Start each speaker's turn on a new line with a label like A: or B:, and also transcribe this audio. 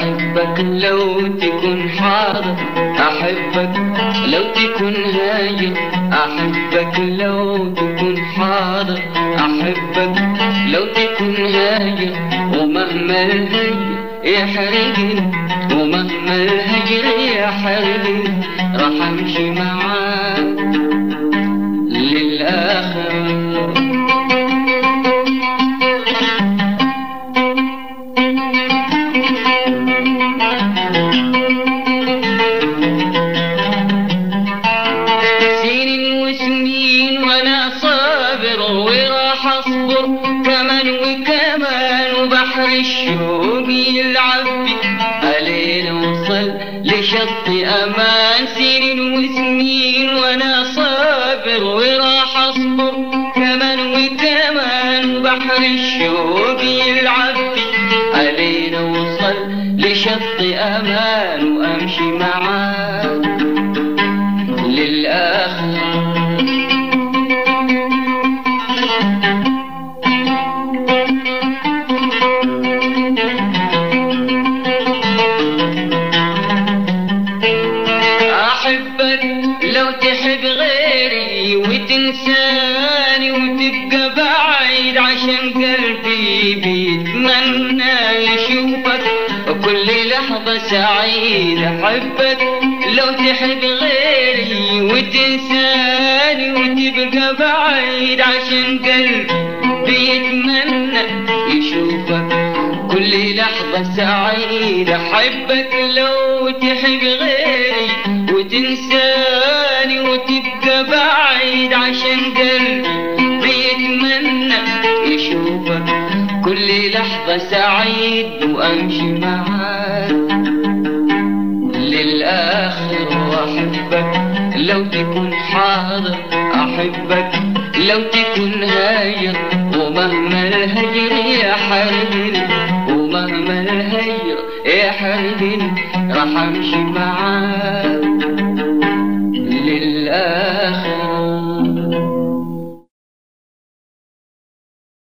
A: أحبك لو تكون حاضر أحبك لو تكون هاجر أحبك لو تكون حاضر أحبك لو تكون هاجر ومهما الهجر يحرقني ومهما الهجر يحرقني راح أمشي معاك للآخر سنين وسنين وانا صابر وراح اصبر كمان وكمان وبحر الشوق يلعب بي علينا وصل لشط امان سنين وسنين وانا صابر وراح اصبر كمان وكمان وبحر الشوق يلعب بي علينا وصل لشط امان وامشي معاك للآخر أحبك لو تحب غيري وتنساني وتبقى بعيد عشان قلبي بيتمنى يشوفك وكل لحظة سعيدة أحبك لو تحب غيري وتنساني وتبقى بعيد عشان قلبي بيتمنى يشوفك كل لحظة سعيدة أحبك لو تحب غيري وتنساني وتبقى بعيد عشان قلبي بيتمنى يشوفك كل لحظة سعيد وأمشي معاك للآخر وأحبك لو تكون حاضر أحبك لو تكون هاجر ومهما الهجر يحرمني ومهما الهجر يحرمني راح أمشي معاك